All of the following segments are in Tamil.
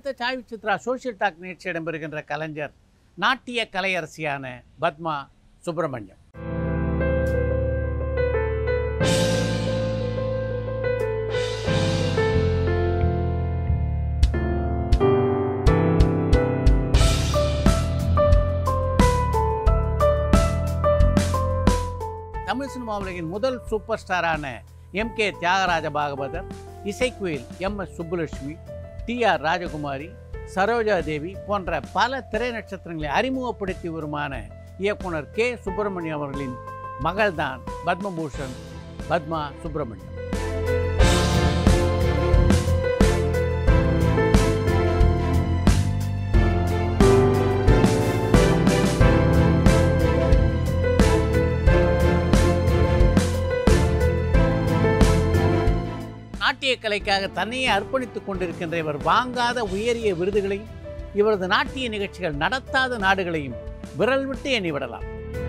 அடுத்த சாய் சித்ரா சோஷியல் டாக் நிகழ்ச்சி இடம்பெறுகின்ற கலைஞர் நாட்டிய கலையரசியான பத்மா சுப்பிரமணியம் தமிழ் சினிமா உலகின் முதல் சூப்பர் ஸ்டாரான எம் கே தியாகராஜ பாகவதர் இசைக்குயில் M S Subbulakshmi T R Rajakumari Saroja Devi போன்ற பல திரை நட்சத்திரங்களை அறிமுகப்படுத்தி வருமான இயக்குனர் கே சுப்பிரமணியம் அவர்களின் மகள்தான் பத்மபூஷன் பத்மா சுப்பிரமணியம் நாட்டிய கலைக்காக தன்னையே அர்ப்பணித்துக் கொண்டிருக்கின்ற இவர் வாங்காத உயரிய விருதுகளையும் இவரது நாட்டிய நிகழ்ச்சிகள் நடத்தாத நாடுகளையும் விரல் விட்டு எண்ணிவிடலாம்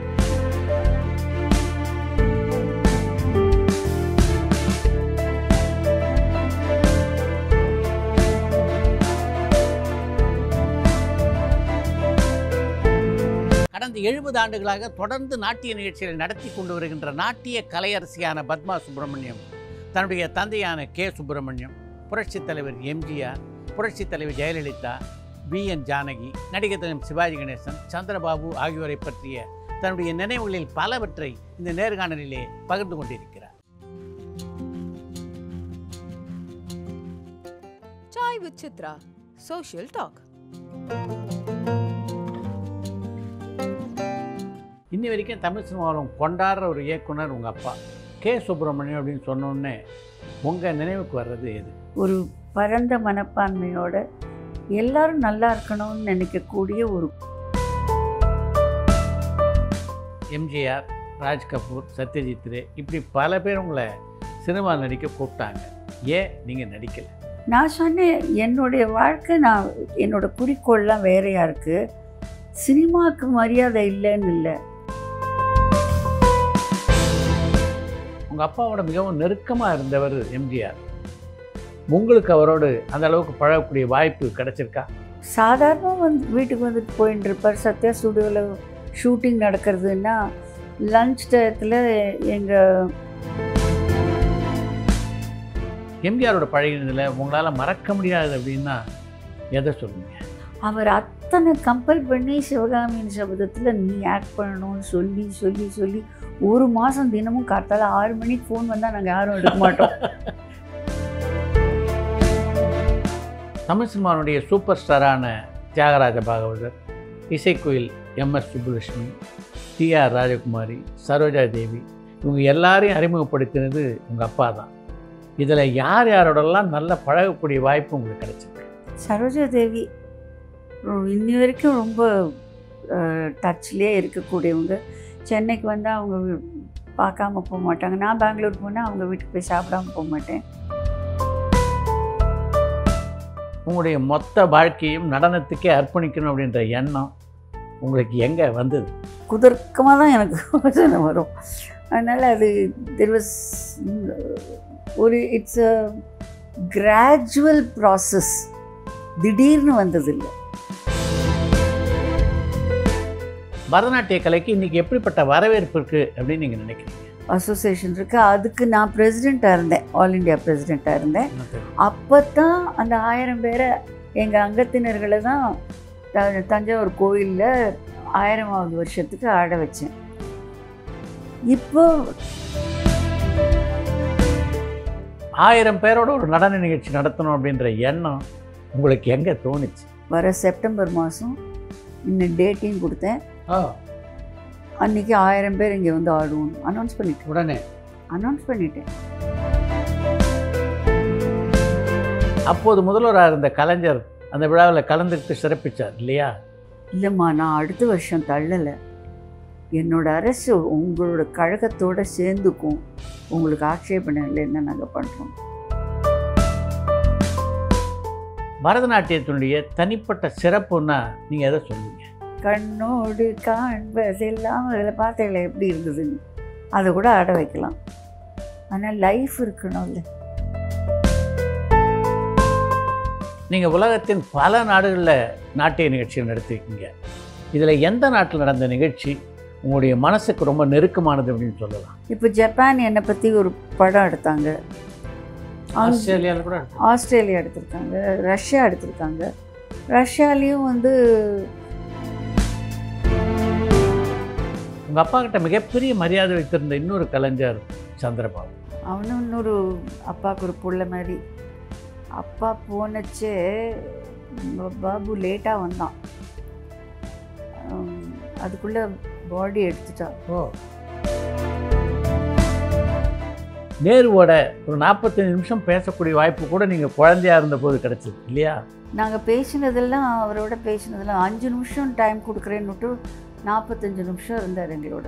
கடந்த எழுபது ஆண்டுகளாக தொடர்ந்து நாட்டிய நிகழ்ச்சிகளை நடத்தி கொண்டு வருகின்ற நாட்டிய கலையரசியான பத்மா சுப்பிரமணியம் தன்னுடைய தந்தையான கே சுப்பிரமணியம் புரட்சித் தலைவர் எம்ஜிஆர் புரட்சித் தலைவர் ஜெயலலிதா வி என் ஜானகி நடிகர் தினம் சிவாஜி கணேசன் சந்திரபாபு ஆகியோரை பற்றிய தன்னுடைய நினைவுகளில் பலவற்றை இந்த நேர்காணலிலே பகிர்ந்து கொண்டிருக்கிறார் Chai with Chitra. Social talk. இன்னி வரைக்கும் தமிழ் சினிமாவில் கொண்டாடுற ஒரு இயக்குனர் உங்கள் அப்பா கே சுப்பிரமணியம் அப்படின்னு சொன்னோடனே உங்கள் நினைவுக்கு வர்றது எது ஒரு பரந்த மனப்பான்மையோட எல்லாரும் நல்லா இருக்கணும்னு நினைக்கக்கூடிய ஒரு எம்ஜிஆர் ராஜ் கபூர் சத்யஜித் ரே இப்படி பல பேர் உங்களை சினிமா நடிக்க கூப்பிட்டாங்க ஏன் நீங்கள் நடிக்கலை நான் சொன்னேன் என்னுடைய வாழ்க்கை நான் என்னோட குறிக்கோள்லாம் வேறையாக இருக்குது சினிமாவுக்கு மரியாதை இல்லைன்னு இல்லை உங்கள் அப்பாவோட மிகவும் நெருக்கமாக இருந்தவர் எம்ஜிஆர் உங்களுக்கு அவரோடு அந்த அளவுக்கு பழகக்கூடிய வாய்ப்பு கிடைச்சிருக்கா சாதாரணமாக வந்து வீட்டுக்கு வந்துட்டு போயின்னு இருப்பார் சத்யா ஸ்டுடியோவில் ஷூட்டிங் நடக்கிறதுன்னா லஞ்ச் டயத்தில் எங்கள் எம்ஜிஆரோட பழகினதில் உங்களால் மறக்க முடியாது அப்படின்னா எதை சொல்லுவீங்க அவர் அத்தனை கம்பல் பண்ணி சிவகாமியின் சபதத்தில் நீ ஆக்ட் பண்ணணும்னு சொல்லி சொல்லி சொல்லி ஒரு மாதம் தினமும் காத்தால ஆறு மணிக்கு ஃபோன் வந்தால் நாங்கள் யாரும் எடுக்க மாட்டோம் தமிழ் சினிமாவுடைய சூப்பர் ஸ்டாரான தியாகராஜ பாகவதர் இசைக்குயில் M S Subbulakshmi T R Rajakumari Saroja Devi இவங்க எல்லாரையும் அறிமுகப்படுத்தினது உங்கள் அப்பா தான் இதில் யார் யாரோடலாம் நல்ல பழகக்கூடிய வாய்ப்பு உங்களுக்கு கிடைச்சிருக்கு சரோஜா தேவி ரொ- இன்னி வரைக்கும் ரொம்ப டச்லேயே இருக்கக்கூடியவங்க சென்னைக்கு வந்தால் அவங்க வீ- பார்க்காம போக மாட்டாங்க நான் பெங்களூர் போனால் அவங்க வீட்டுக்கு போய் சாப்பிடாம போக மாட்டேன் உங்களுடைய மொத்த வாழ்க்கையும் நடனத்துக்கே அர்ப்பணிக்கணும் அப்படின்ற எண்ணம் உங்களுக்கு எங்கே வந்தது குதர்க்கமாக தான் எனக்கு யோசனை வரும் அதனால் அது தெர் வாஸ் ஒரு இட்ஸ் அ கிராஜுவல் ப்ராசஸ் திடீர்னு வந்ததில்லை பரதநாட்டிய கலைக்கு இன்றைக்கி எப்படிப்பட்ட வரவேற்பு இருக்குது அப்படின்னு நீங்கள் நினைக்கிறீங்க அசோசியேஷன் இருக்கு அதுக்கு நான் பிரசிடெண்ட்டாக இருந்தேன் ஆல் இண்டியா பிரசிடெண்ட்டாக இருந்தேன் அப்போ தான் அந்த ஆயிரம் பேரை எங்கள் அங்கத்தினர்களை தான் த- தஞ்சாவூர் கோயிலில் ஆயிரமாவது வருஷத்துக்கு ஆட வச்சேன் இப்போ ஆயிரம் பேரோட ஒரு நடன நிகழ்ச்சி நடத்தணும் அப்படின்ற எண்ணம் உங்களுக்கு எங்கே தோணுச்சு வர செப்டம்பர் மாதம் இன்னும் டேட்டையும் கொடுத்தேன் அன்றைக்கி ஆயிரம் பேர் இங்கே வந்து ஆடுவோம் அனௌன்ஸ் பண்ணிட்டேன் உடனே அனௌன்ஸ் பண்ணிட்டேன் அப்போது முதல்வராக இருந்த கலைஞர் அந்த விழாவில் கலந்துக்கிட்டு சிறப்பிச்சார் இல்லையா இல்லைம்மா நான் அடுத்த வருஷம் தள்ளலை என்னோட அரசு உங்களோட கழகத்தோட சேர்ந்துக்கும் உங்களுக்கு ஆட்சேபணம் இல்லைன்னு நாங்கள் பண்ணுறோம் பரதநாட்டியத்தினுடைய தனிப்பட்ட சிறப்புன்னா நீங்கள் எதை சொல்லுவீங்க கண்ணோடு காண்பதெல்லாம் அதில் பார்த்தீங்களா எப்படி இருந்ததுன்னு அதை கூட ஆட வைக்கலாம் ஆனால் லைஃப் இருக்கணும்ல நீங்கள் உலகத்தின் பல நாடுகளில் நாட்டிய நிகழ்ச்சிகள் நடத்திருக்கீங்க இதில் எந்த நாட்டில் நடந்த நிகழ்ச்சி உங்களுடைய மனசுக்கு ரொம்ப நெருக்கமானது அப்படின்னு சொல்லலாம் இப்போ ஜப்பான் என்னை பற்றி ஒரு படம் எடுத்தாங்க அங்க- ஆஸ்திரேலியாவில் கூட எடுத்தாங்க. ஆஸ்திரேலியா எடுத்திருக்காங்க ரஷ்யா எடுத்திருக்காங்க ரஷ்யாலேயும் வந்து உங்கள் அப்பா கிட்ட மிகப்பெரிய மரியாதை வைத்திருந்த இன்னொரு கலைஞர் சந்திரபாபு அவனும் இன்னொரு அப்பாவுக்கு ஒரு புள்ள மாதிரி அப்பா போனச்சே ப- பாபு லேட்டாக வந்தான் உம், அதுக்குள்ளே பாடி எடுத்துட்டா ஓ நேருவோட ஒரு நாற்பத்தஞ்சு நிமிஷம் பேசக்கூடிய வாய்ப்பு கூட நீங்கள் குழந்தையா இருந்தபோது கிடைச்சது இல்லையா நாங்கள் பேசினதெல்லாம் அவரோட பேசினதெல்லாம் அஞ்சு நிமிஷம் டைம் கொடுக்குறேன்னுட்டு நாற்பத்தஞ்சு நிமிஷம் இருந்தார் எங்களோட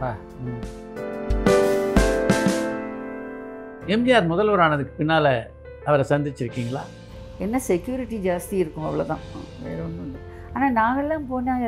எம்ஜிஆர் முதல்வர் ஆனதுக்கு பின்னால் அவரை சந்திச்சிருக்கீங்களா என்ன செக்யூரிட்டி ஜாஸ்தி இருக்கும் அவ்வளோதான் வேற ஒன்றும் இல்லை ஆனால் நாங்கள்லாம் போனால்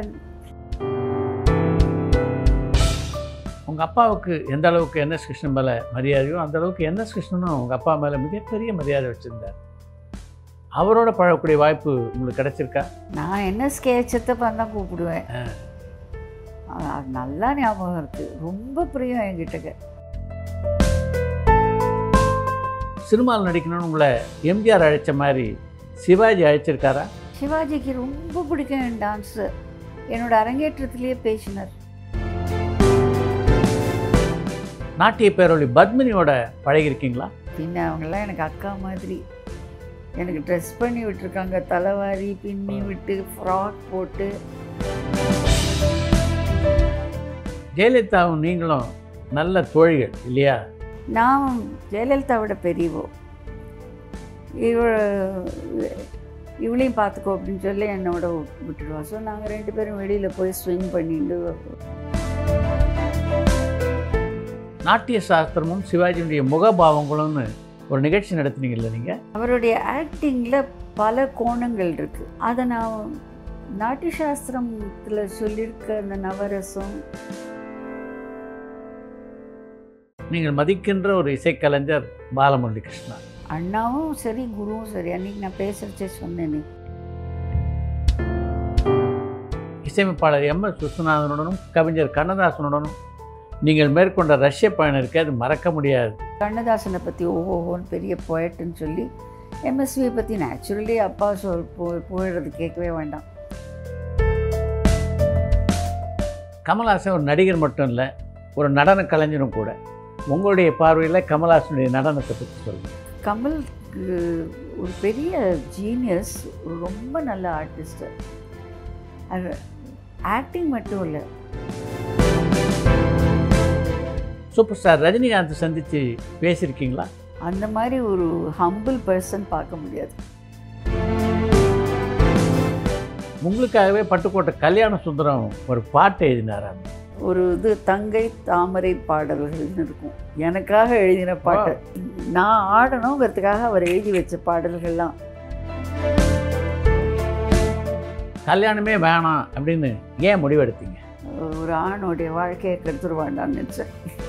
உங்கள் அப்பாவுக்கு எந்த அளவுக்கு என்எஸ் கிருஷ்ணன் மேலே மரியாதையோ அந்த அளவுக்கு என்எஸ் கிருஷ்ணனும் உங்கள் அப்பா மேலே மிகப்பெரிய மரியாதை வச்சுருந்தார் அவரோட பழகக்கூடிய வாய்ப்பு உங்களுக்கு கிடைச்சிருக்கா நான் என்ன ஸ்கேட்சத்தை தான் கூப்பிடுவேன் ஆ. ஆ, அது நல்லா ஞாபகம் இருக்குது ரொம்ப பிரியம் என்கிட்டக்க சினிமாவில் நடிக்கணும்னு உங்களை எம்ஜிஆர் அழைச்ச மாதிரி சிவாஜி அழைச்சிருக்காரா சிவாஜிக்கு ரொம்ப பிடிக்கும் என் டான்ஸு என்னோட அரங்கேற்றத்திலேயே பேசினார் நாட்டிய பேரொழி பத்மினியோட பழகிருக்கீங்களா பின்ன அவங்கெல்லாம் எனக்கு அக்கா மாதிரி எனக்கு ட்ரெஸ் பண்ணி விட்டுருக்காங்க தலைவாரி பின்னி விட்டு ஃப்ராக் போட்டு ஜெயலலிதாவும் நீங்களும் நல்ல தோழிகள் இல்லையா நான் ஜெயலலிதாவோட பெரியவோ இவ இவளையும் பார்த்துக்கோ அப்படின்னு சொல்லி என்னோட விட்டுடுவா ஸோ நாங்கள் ரெண்டு பேரும் வெளியில் போய் ஸ்விங் பண்ணிட்டு நாட்டிய சாஸ்திரமும் சிவாஜியுடைய முகபாவங்களும்னு ஒரு நிகழ்ச்சி நடத்துனீங்கல்ல நீங்கள் அவருடைய ஆக்டிங்கில் பல கோணங்கள் இருக்குது அதை நான் நாட்டிய சாஸ்திரத்தில் சொல்லியிருக்க அந்த நவரசம் நீங்கள் மதிக்கின்ற ஒரு இசைக்கலைஞர் பாலமுரளி கிருஷ்ணா அண்ணாவும் சரி குருவும் சரி அன்னைக்கு நான் பேசுகிறச்சே சொன்னேனே இசையமைப்பாளர் எம் எஸ் விஸ்வநாதனுடனும் கவிஞர் கண்ணதாசனுடனும் நீங்கள் மேற்கொண்ட ரஷ்ய பயணம் இருக்கு அது மறக்க முடியாது கண்ணதாசனை பற்றி ஓஹோன்னு பெரிய போயட்டுன்னு சொல்லி எம்எஸ்வியை பற்றி நேச்சுரலி அப்பா சொல் போ போயிடுறது கேட்கவே வேண்டாம் கமல்ஹாசன் ஒரு நடிகர் மட்டும் இல்லை ஒரு நடன கலைஞரும் கூட உங்களுடைய பார்வையில் கமல்ஹாசனுடைய நடனத்தை பற்றி சொல்லுங்கள் கமல் ஒரு பெரிய ஜீனியஸ் ரொம்ப நல்ல ஆர்டிஸ்ட்டு அது ஆக்டிங் மட்டும் இல்லை சூப்பர் ஸ்டார் ரஜினிகாந்த் சந்தித்து பேசியிருக்கீங்களா அந்த மாதிரி ஒரு ஹம்பிள் பர்சன் பார்க்க முடியாது உங்களுக்காகவே பட்டுக்கோட்டை கல்யாண சுந்தரம் ஒரு பாட்டு எழுதினாராம் ஒரு இது தங்கை தாமரை பாடல்கள்னு இருக்கும் எனக்காக எழுதின பாட்டு நான் ஆடணுங்கிறதுக்காக அவர் எழுதி வச்ச பாடல்கள்லாம் கல்யாணமே வேணாம் அப்படின்னு ஏன் முடிவெடுத்தீங்க ஒரு ஆணுடைய வாழ்க்கையை கெடுத்துருவாண்டான்னு நினச்சேன்